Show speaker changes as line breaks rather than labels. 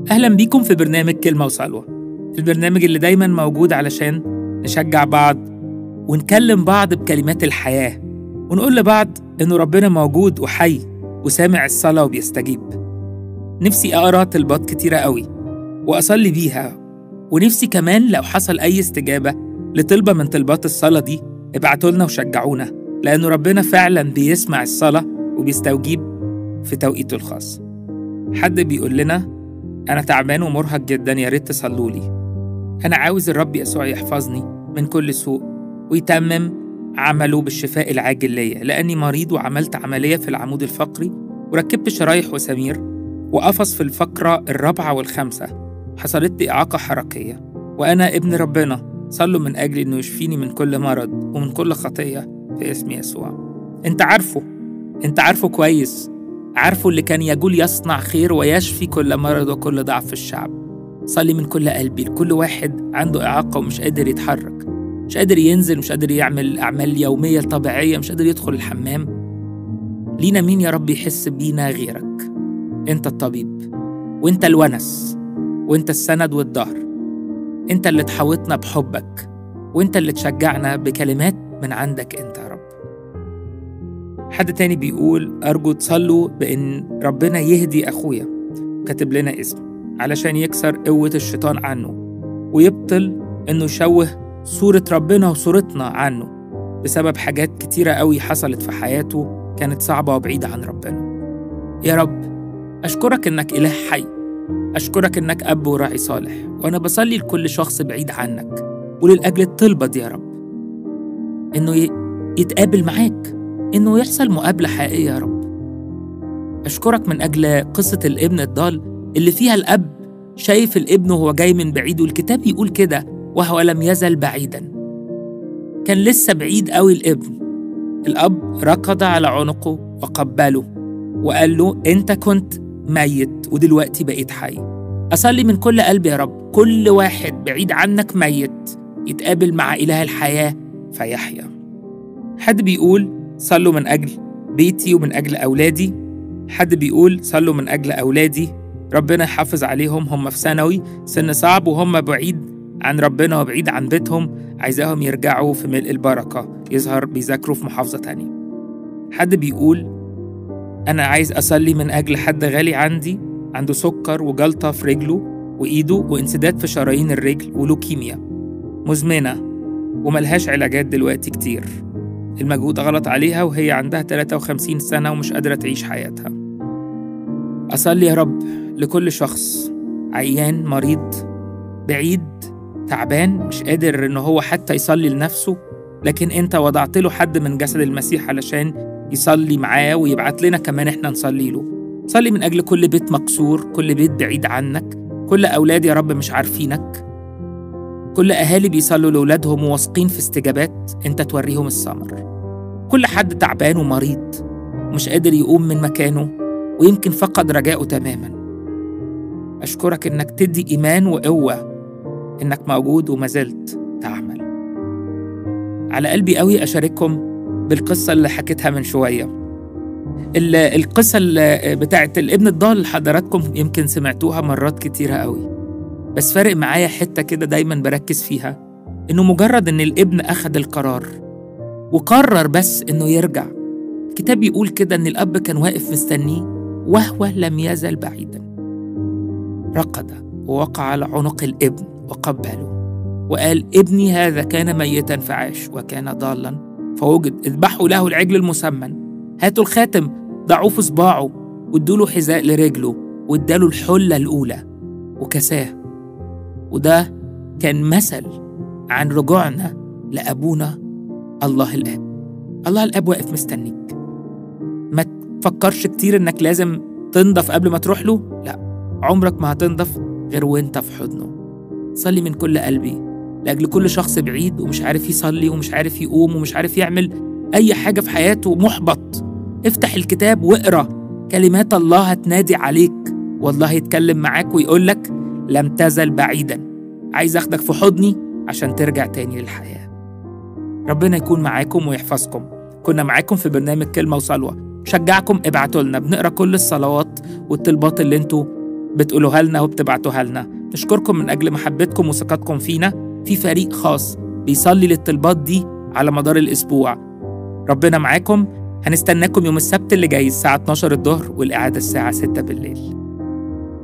أهلا بيكم في برنامج كلمة وصلوة البرنامج اللي دايما موجود علشان نشجع بعض ونكلم بعض بكلمات الحياة ونقول لبعض إنه ربنا موجود وحي وسامع الصلاة وبيستجيب نفسي أقرأ طلبات كتيرة قوي وأصلي بيها ونفسي كمان لو حصل أي استجابة لطلبة من طلبات الصلاة دي ابعتوا لنا وشجعونا لأنه ربنا فعلا بيسمع الصلاة وبيستوجيب في توقيته الخاص حد بيقول لنا أنا تعبان ومرهق جدا يا ريت تصلوا لي أنا عاوز الرب يسوع يحفظني من كل سوء ويتمم عمله بالشفاء العاجل ليا لأني مريض وعملت عملية في العمود الفقري وركبت شرايح وسمير وقفص في الفقرة الرابعة والخامسة حصلت لي إعاقة حركية وأنا ابن ربنا صلوا من أجل إنه يشفيني من كل مرض ومن كل خطية في اسم يسوع أنت عارفه أنت عارفه كويس عارفه اللي كان يقول يصنع خير ويشفي كل مرض وكل ضعف في الشعب صلي من كل قلبي لكل واحد عنده إعاقة ومش قادر يتحرك مش قادر ينزل مش قادر يعمل أعمال يومية طبيعية مش قادر يدخل الحمام لينا مين يا رب يحس بينا غيرك أنت الطبيب وأنت الونس وأنت السند والظهر أنت اللي تحوطنا بحبك وأنت اللي تشجعنا بكلمات من عندك أنت يا رب حد تاني بيقول أرجو تصلوا بإن ربنا يهدي أخويا كاتب لنا اسم علشان يكسر قوة الشيطان عنه ويبطل إنه يشوه صورة ربنا وصورتنا عنه بسبب حاجات كتيرة قوي حصلت في حياته كانت صعبة وبعيدة عن ربنا يا رب أشكرك إنك إله حي أشكرك إنك أب وراعي صالح وأنا بصلي لكل شخص بعيد عنك وللأجل الطلبة دي يا رب إنه ي- يتقابل معاك إنه يحصل مقابلة حقيقية يا رب أشكرك من أجل قصة الابن الضال اللي فيها الأب شايف الابن وهو جاي من بعيد والكتاب يقول كده وهو لم يزل بعيدا كان لسه بعيد قوي الابن الأب ركض على عنقه وقبله وقال له أنت كنت ميت ودلوقتي بقيت حي أصلي من كل قلبي يا رب كل واحد بعيد عنك ميت يتقابل مع إله الحياة فيحيا حد بيقول صلوا من أجل بيتي ومن أجل أولادي حد بيقول صلوا من أجل أولادي ربنا يحافظ عليهم هم في ثانوي سن صعب وهم بعيد عن ربنا وبعيد عن بيتهم عايزاهم يرجعوا في ملء البركة يظهر بيذاكروا في محافظة تانية حد بيقول أنا عايز أصلي من أجل حد غالي عندي عنده سكر وجلطة في رجله وإيده وانسداد في شرايين الرجل ولوكيميا مزمنة وملهاش علاجات دلوقتي كتير المجهود غلط عليها وهي عندها 53 سنة ومش قادرة تعيش حياتها أصلي يا رب لكل شخص عيان مريض بعيد تعبان مش قادر إن هو حتى يصلي لنفسه لكن أنت وضعت له حد من جسد المسيح علشان يصلي معاه ويبعت لنا كمان إحنا نصلي له صلي من أجل كل بيت مكسور كل بيت بعيد عنك كل أولاد يا رب مش عارفينك كل أهالي بيصلوا لأولادهم وواثقين في استجابات أنت توريهم الثمر كل حد تعبان ومريض ومش قادر يقوم من مكانه ويمكن فقد رجائه تماما أشكرك إنك تدي إيمان وقوة إنك موجود وما زلت تعمل على قلبي قوي أشارككم بالقصة اللي حكيتها من شوية ال- القصة اللي بتاعت الابن الضال اللي حضراتكم يمكن سمعتوها مرات كتيرة قوي بس فارق معايا حتة كده دايما بركز فيها إنه مجرد إن الابن أخد القرار وقرر بس إنه يرجع الكتاب يقول كده إن الأب كان واقف مستنيه وهو لم يزل بعيدا رقد ووقع على عنق الابن وقبله وقال ابني هذا كان ميتا فعاش وكان ضالا فوجد اذبحوا له العجل المسمن هاتوا الخاتم ضعوه في صباعه وادوا له حذاء لرجله واداله الحله الاولى وكساه وده كان مثل عن رجوعنا لابونا الله الاب الله الاب واقف مستنيك ما تفكرش كتير انك لازم تنضف قبل ما تروح له لا عمرك ما هتنضف غير وانت في حضنه صلي من كل قلبي لاجل كل شخص بعيد ومش عارف يصلي ومش عارف يقوم ومش عارف يعمل اي حاجه في حياته محبط افتح الكتاب واقرا كلمات الله هتنادي عليك والله يتكلم معاك ويقول لك لم تزل بعيدا عايز اخدك في حضني عشان ترجع تاني للحياه ربنا يكون معاكم ويحفظكم كنا معاكم في برنامج كلمه وصلوه شجعكم ابعتوا لنا بنقرا كل الصلوات والطلبات اللي انتوا بتقولوها لنا وبتبعتوها لنا نشكركم من أجل محبتكم وثقتكم فينا في فريق خاص بيصلي للطلبات دي على مدار الأسبوع ربنا معاكم هنستناكم يوم السبت اللي جاي الساعة 12 الظهر والإعادة الساعة 6 بالليل